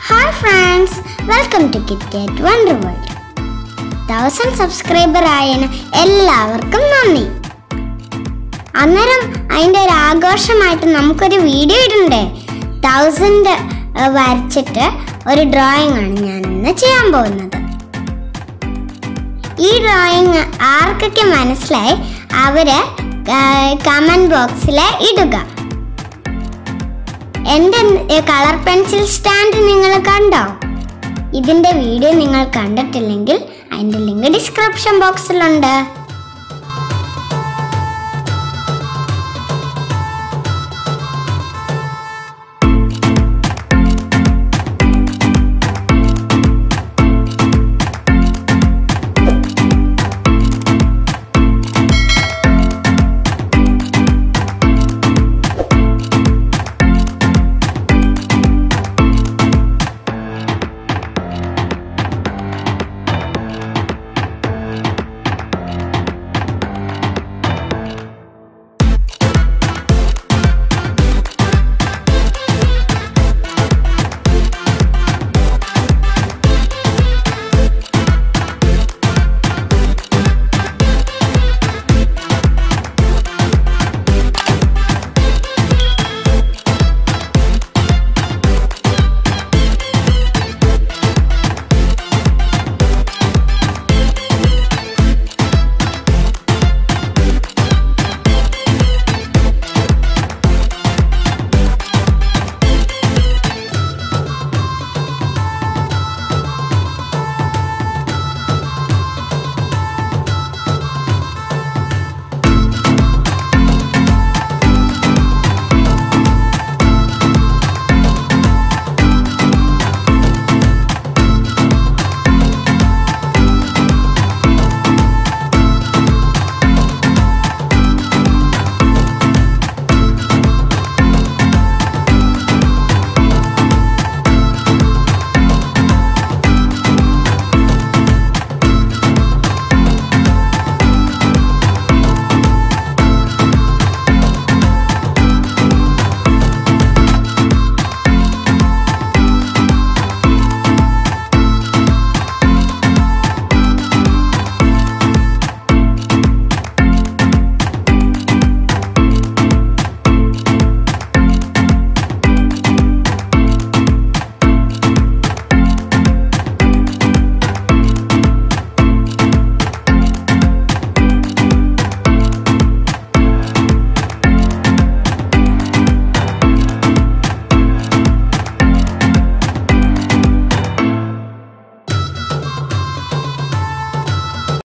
hi friends welcome to KitKat wonder world thousand subscriber ആയതിന് എല്ലാവർക്കും നന്ദി അന്നേരം അതിൻ്റെ ഒരു ആഘോഷമായിട്ട് നമുക്കൊരു വീഡിയോ ഇടണ്ടേ തൗസൻഡ് വരച്ചിട്ട് ഒരു ഡ്രോയിങ് ആണ് ഞാൻ ഇന്ന് ചെയ്യാൻ പോകുന്നത് ഈ ഡ്രോയിങ് ആർക്കൊക്കെ മനസ്സിലായി അവര് കമൻറ്റ് ബോക്സിൽ ഇടുക എൻ്റെ കളർ പെൻസിൽ സ്റ്റാൻഡ് നിങ്ങൾ കണ്ടോ ഇതിൻ്റെ വീഡിയോ നിങ്ങൾ കണ്ടിട്ടില്ലെങ്കിൽ അതിൻ്റെ ലിങ്ക് ഡിസ്ക്രിപ്ഷൻ ബോക്സിലുണ്ട്